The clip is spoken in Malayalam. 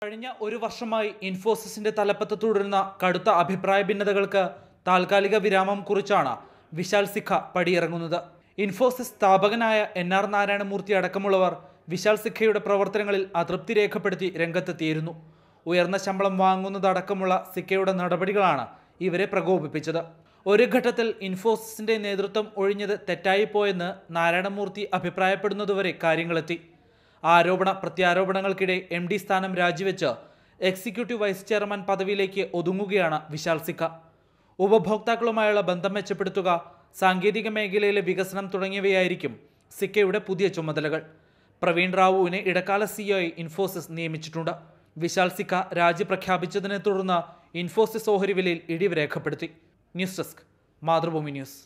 കഴിഞ്ഞ ഒരു വർഷമായി ഇൻഫോസിസിന്റെ തലപ്പത്ത് തുടരുന്ന കടുത്ത അഭിപ്രായ ഭിന്നതകൾക്ക് താൽക്കാലിക വിരാമം കുറിച്ചാണ് വിശാൽ സിഖ പടിയിറങ്ങുന്നത് ഇൻഫോസിസ് സ്ഥാപകനായ എൻ ആർ നാരായണമൂർത്തി അടക്കമുള്ളവർ വിശാൽ സിഖയുടെ പ്രവർത്തനങ്ങളിൽ അതൃപ്തി രേഖപ്പെടുത്തി രംഗത്തെത്തിയിരുന്നു ഉയർന്ന ശമ്പളം വാങ്ങുന്നതടക്കമുള്ള സിഖയുടെ നടപടികളാണ് ഇവരെ പ്രകോപിപ്പിച്ചത് ഒരു ഘട്ടത്തിൽ ഇൻഫോസിസിന്റെ നേതൃത്വം ഒഴിഞ്ഞത് തെറ്റായിപ്പോയെന്ന് നാരായണമൂർത്തി അഭിപ്രായപ്പെടുന്നതുവരെ കാര്യങ്ങളെത്തി ആരോപണ പ്രത്യാരോപണങ്ങൾക്കിടെ എം ഡി സ്ഥാനം രാജിവെച്ച് എക്സിക്യൂട്ടീവ് വൈസ് ചെയർമാൻ പദവിയിലേക്ക് ഒതുങ്ങുകയാണ് വിശാൽ സിക്ക ഉപഭോക്താക്കളുമായുള്ള ബന്ധം മെച്ചപ്പെടുത്തുക സാങ്കേതിക മേഖലയിലെ വികസനം തുടങ്ങിയവയായിരിക്കും സിക്കയുടെ പുതിയ ചുമതലകൾ പ്രവീൺ റാവുവിനെ ഇടക്കാല സിഇഒയായി ഇൻഫോസിസ് നിയമിച്ചിട്ടുണ്ട് വിശാൽ സിക്ക രാജി പ്രഖ്യാപിച്ചതിനെ തുടർന്ന് ഇൻഫോസിസ് ഓഹരി വിലയിൽ ഇടിവ് രേഖപ്പെടുത്തി ന്യൂസ് ഡെസ്ക് മാതൃഭൂമി ന്യൂസ്